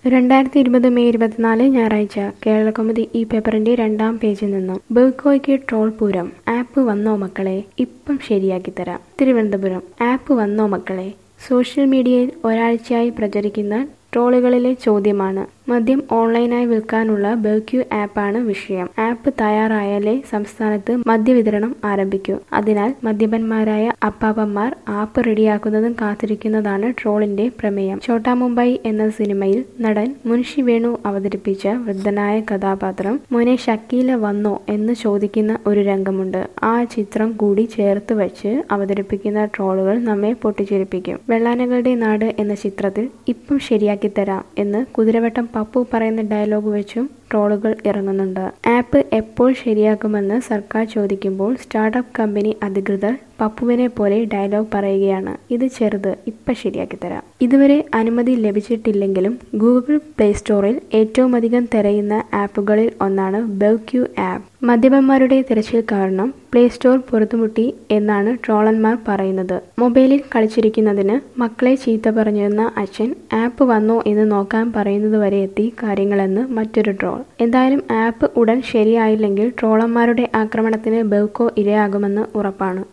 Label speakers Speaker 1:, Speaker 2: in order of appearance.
Speaker 1: രണ്ടായിരത്തി ഇരുപത് മെയ് ഇരുപത്തിനാല് ഞായറാഴ്ച കേരളകൗമുദി ഈ പേപ്പറിന്റെ രണ്ടാം പേജിൽ നിന്നും ബെവ്കോയ്ക്ക് ട്രോൾ പൂരം ആപ്പ് വന്നോ മക്കളെ ഇപ്പം ശരിയാക്കി തരാം തിരുവനന്തപുരം ആപ്പ് വന്നോ മക്കളെ സോഷ്യൽ മീഡിയയിൽ ഒരാഴ്ചയായി പ്രചരിക്കുന്ന ട്രോളുകളിലെ ചോദ്യമാണ് മദ്യം ഓൺലൈനായി വിൽക്കാനുള്ള ബെവ്ക്യൂ ആപ്പാണ് വിഷയം ആപ്പ് തയ്യാറായാലേ സംസ്ഥാനത്ത് മദ്യവിതരണം ആരംഭിക്കൂ അതിനാൽ മദ്യപന്മാരായ അപ്പാപ്പന്മാർ ആപ്പ് റെഡിയാക്കുന്നതും കാത്തിരിക്കുന്നതാണ് ട്രോളിന്റെ പ്രമേയം ഛോട്ടാ മുംബൈ എന്ന സിനിമയിൽ നടൻ മുൻഷി വേണു അവതരിപ്പിച്ച വൃദ്ധനായ കഥാപാത്രം മോനെ ഷക്കീല വന്നോ എന്ന് ചോദിക്കുന്ന ഒരു രംഗമുണ്ട് ആ ചിത്രം കൂടി ചേർത്ത് വെച്ച് അവതരിപ്പിക്കുന്ന ട്രോളുകൾ നമ്മെ പൊട്ടിച്ചിരിപ്പിക്കും വെള്ളാനകളുടെ നാട് എന്ന ചിത്രത്തിൽ ഇപ്പം ശരിയാക്കി തരാം എന്ന് കുതിരവട്ടം പപ്പു പറയുന്ന ഡയലോഗ് വെച്ചും ട്രോളുകൾ ഇറങ്ങുന്നുണ്ട് ആപ്പ് എപ്പോൾ ശരിയാക്കുമെന്ന് സർക്കാർ ചോദിക്കുമ്പോൾ സ്റ്റാർട്ടപ്പ് കമ്പനി അധികൃതർ പപ്പുവിനെ പോലെ ഡയലോഗ് പറയുകയാണ് ഇത് ചെറുത് ഇപ്പൊ ശരിയാക്കി തരാം ഇതുവരെ അനുമതി ലഭിച്ചിട്ടില്ലെങ്കിലും ഗൂഗിൾ പ്ലേ സ്റ്റോറിൽ ഏറ്റവും അധികം തിരയുന്ന ആപ്പുകളിൽ ഒന്നാണ് ബെവ്ക്യൂ ആപ്പ് മദ്യപന്മാരുടെ തിരച്ചിൽ കാരണം പ്ലേ സ്റ്റോർ പുറത്തുമുട്ടി എന്നാണ് ട്രോളന്മാർ പറയുന്നത് മൊബൈലിൽ കളിച്ചിരിക്കുന്നതിന് മക്കളെ ചീത്ത പറഞ്ഞിരുന്ന അച്ഛൻ ആപ്പ് വന്നോ എന്ന് നോക്കാൻ പറയുന്നത് വരെ എത്തി കാര്യങ്ങളെന്ന് മറ്റൊരു ട്രോൾ എന്തായാലും ആപ്പ് ഉടൻ ശരിയായില്ലെങ്കിൽ ട്രോളന്മാരുടെ ആക്രമണത്തിന് ബെവ്കോ ഇരയാകുമെന്ന് ഉറപ്പാണ്